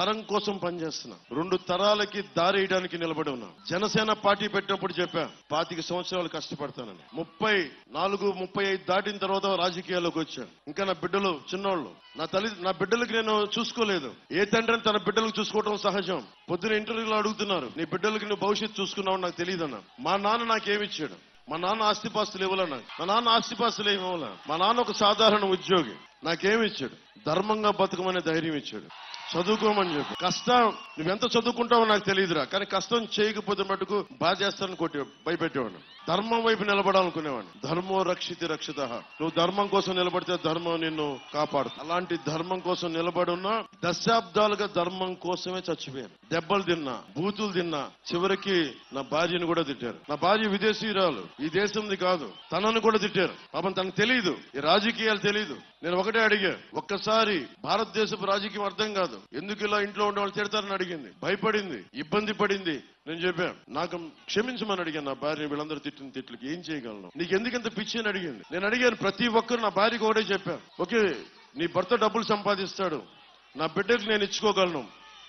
తరం కోసం పనిచేస్తున్నా రెండు తరాలకి దారి వేయడానికి నిలబడి ఉన్నా జనసేన పార్టీ పెట్టినప్పుడు చెప్పా పాతిక సంవత్సరాలు కష్టపడతానని ముప్పై నాలుగు ముప్పై ఐదు దాటిన తర్వాత రాజకీయాల్లోకి వచ్చా ఇంకా నా బిడ్డలు చిన్నోళ్ళు నా తల్లి నా బిడ్డలకి నేను చూసుకోలేదు ఏ తండ్రిని తన బిడ్డలకు చూసుకోవడం సహజం పొద్దున ఇంటర్వ్యూలో అడుగుతున్నారు నీ బిడ్డలకి నువ్వు భవిష్యత్తు చూసుకున్నావు నాకు తెలియదన్నా మా నాన్న నాకేమిచ్చాడు మా నాన్న ఆస్తిపాస్తులు ఇవ్వాలన్నా మా నాన్న ఆస్తిపాస్తులు ఏమి ఇవ్వాల మా నాన్న ఒక సాధారణ ఉద్యోగి నాకేమి ఇచ్చాడు ధర్మంగా బతుకమనే ధైర్యం ఇచ్చాడు చదువుకోమని చెప్పి కష్టం నువ్వెంత చదువుకుంటావో నాకు తెలియదురా కానీ కష్టం చేయకపోతే మటుకు బాగా చేస్తానని కొట్టి భయపెట్టేవాడు ధర్మం వైపు నిలబడాలనుకునేవాడిని ధర్మో రక్షితి రక్షిత నువ్వు ధర్మం కోసం నిలబడితే ధర్మం నిన్ను కాపాడు అలాంటి ధర్మం కోసం నిలబడి ఉన్నా దశాబ్దాలుగా ధర్మం కోసమే చచ్చిపోయాను దెబ్బలు తిన్నా బూతులు తిన్నా చివరికి నా భార్యను కూడా తిట్టారు నా భార్య విదేశీయురాలు ఈ దేశంది కాదు తనను కూడా తిట్టారు పాపం తనకు తెలియదు ఈ రాజకీయాలు తెలియదు నేను ఒకటే అడిగా ఒక్కసారి భారతదేశపు రాజకీయం అర్థం కాదు ఎందుకు ఇలా ఇంట్లో ఉండే వాళ్ళు తిడతారని అడిగింది భయపడింది ఇబ్బంది పడింది నేను చెప్పాను నాకు క్షమించమని అడిగాను నా భార్య వీళ్ళందరూ తిట్టిన తిట్లకి ఏం చేయగలను నీకు ఎందుకు ఇంత పిచ్చి అని అడిగింది నేను అడిగాను ప్రతి ఒక్కరు నా భార్యకి ఒకటే చెప్పాను ఓకే నీ భర్త డబ్బులు సంపాదిస్తాడు నా బిడ్డకి నేను ఇచ్చుకోగలను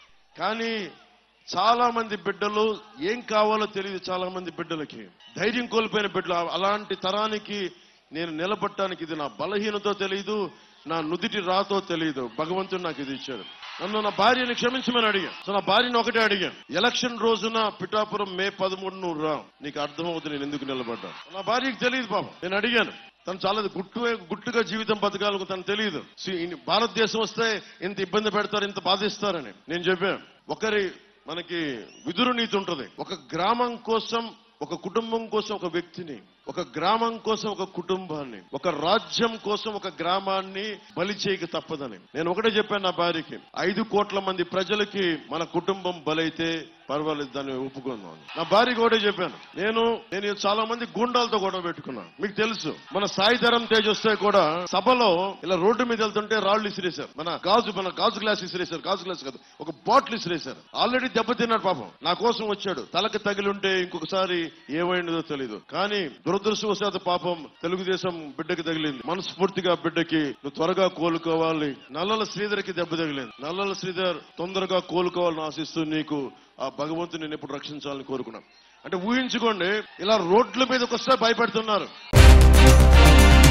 కానీ చాలా మంది బిడ్డలు ఏం కావాలో తెలియదు చాలా మంది బిడ్డలకి ధైర్యం కోల్పోయిన బిడ్డలు అలాంటి తరానికి నేను నిలబట్టడానికి ఇది నా బలహీనతో తెలియదు నా నుదిటి రాతో తెలియదు భగవంతుడు నాకు ఇది ఇచ్చాడు నన్ను నా భార్యని క్షమించమని అడిగా సో నా భార్యని ఒకటే అడిగాను ఎలక్షన్ రోజున పిఠాపురం మే పదమూడు నువ్వు రా నీకు అర్థమవుతుంది నేను ఎందుకు నిలబడ్డా నా భార్యకి తెలియదు పాపం నేను అడిగాను తను చాలా గుట్టు గుట్టుగా జీవితం బతకాలకు తను తెలియదు సి- ఇన్ని- భారతదేశం వస్తే ఇంత ఇబ్బంది పెడతారు ఇంత బాధిస్తారని నేను చెప్పాను ఒకరి మనకి విదురు నీతి ఉంటది ఒక గ్రామం కోసం ఒక కుటుంబం కోసం ఒక వ్యక్తిని ఒక గ్రామం కోసం ఒక కుటుంబాన్ని ఒక రాజ్యం కోసం ఒక గ్రామాన్ని బలి చేయక తప్పదని నేను ఒకటే చెప్పాను నా భార్యకి ఐదు కోట్ల మంది ప్రజలకి మన కుటుంబం బలైతే పర్వాలేదు దాన్ని ఒప్పుకుందాం అని. నా భార్యకి ఒకటే చెప్పాను నేను నేను చాలా మంది గుండాలతో గొడవ పెట్టుకున్నాను మీకు తెలుసు మన సాయి ధరం తేజ్ వస్తే కూడా సభలో ఇలా రోడ్డు మీద వెళ్తుంటే రాళ్ళు ఇసిరేశారు మన గాజు మన గాజు గ్లాస్ ఇసిరేశారు గాజు గ్లాస్ కాదు ఒక బాటిల్ ఇసిరేశారు ఆల్రెడీ దెబ్బతిన్నాడు పాపం నా కోసం వచ్చాడు తలకి తగిలి ఉంటే ఇంకొకసారి ఏమైందో తెలియదు కానీ దురదృష్టవశాత్తు పాపం తెలుగుదేశం బిడ్డకి తగిలింది మనస్ఫూర్తిగా బిడ్డకి నువ్వు త్వరగా కోలుకోవాలి నల్లల శ్రీధర్కి దెబ్బ తగిలింది నల్లల శ్రీధర్ తొందరగా కోలుకోవాలని ఆశిస్తూ నీకు ఆ భగవంతుని నేను ఎప్పుడు రక్షించాలని కోరుకున్నాను అంటే ఊహించుకోండి ఇలా రోడ్ల మీదకి వస్తే భయపెడుతున్నారు